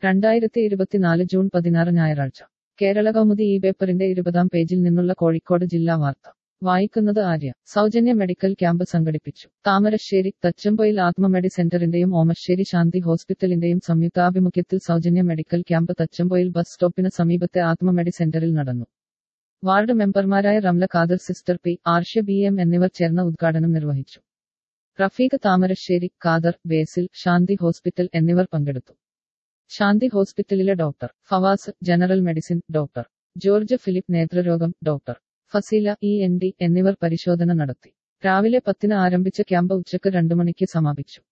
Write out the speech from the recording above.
രണ്ടായിരത്തി ഇരുപത്തിനാല് ജൂൺ പതിനാറ് ഞായറാഴ്ച കേരള കൗമുദി ഈ പേപ്പറിന്റെ ഇരുപതാം പേജിൽ നിന്നുള്ള കോഴിക്കോട് ജില്ലാ വാർത്ത വായിക്കുന്നത് ആര്യ സൗജന്യ മെഡിക്കൽ ക്യാമ്പ് സംഘടിപ്പിച്ചു താമരശ്ശേരി തച്ചമ്പൊയിൽ ആത്മമെഡി സെന്ററിന്റെയും ഓമശ്ശേരി ശാന്തി ഹോസ്പിറ്റലിന്റെയും സംയുക്താഭിമുഖ്യത്തിൽ സൗജന്യ മെഡിക്കൽ ക്യാമ്പ് തച്ചമ്പൊയിൽ ബസ് സ്റ്റോപ്പിന് സമീപത്തെ ആത്മമെഡി സെന്ററിൽ നടന്നു വാർഡ് മെമ്പർമാരായ Ramla Khader sister P Arshya B M എന്നിവർ ചേർന്ന ഉദ്ഘാടനം നിർവഹിച്ചു റഫീഖ് താമരശ്ശേരി ഖാദർ ബേസിൽ ശാന്തി ഹോസ്പിറ്റൽ എന്നിവർ പങ്കെടുത്തു ശാന്തി ഹോസ്പിറ്റലിലെ doctor Fawaz general medicine doctor George Philip നേത്രരോഗം doctor Faseela E N T എന്നിവർ പരിശോധന നടത്തി രാവിലെ പത്തിന് ആരംഭിച്ച ക്യാമ്പ് ഉച്ചക്ക് രണ്ടു മണിക്ക് സമാപിച്ചു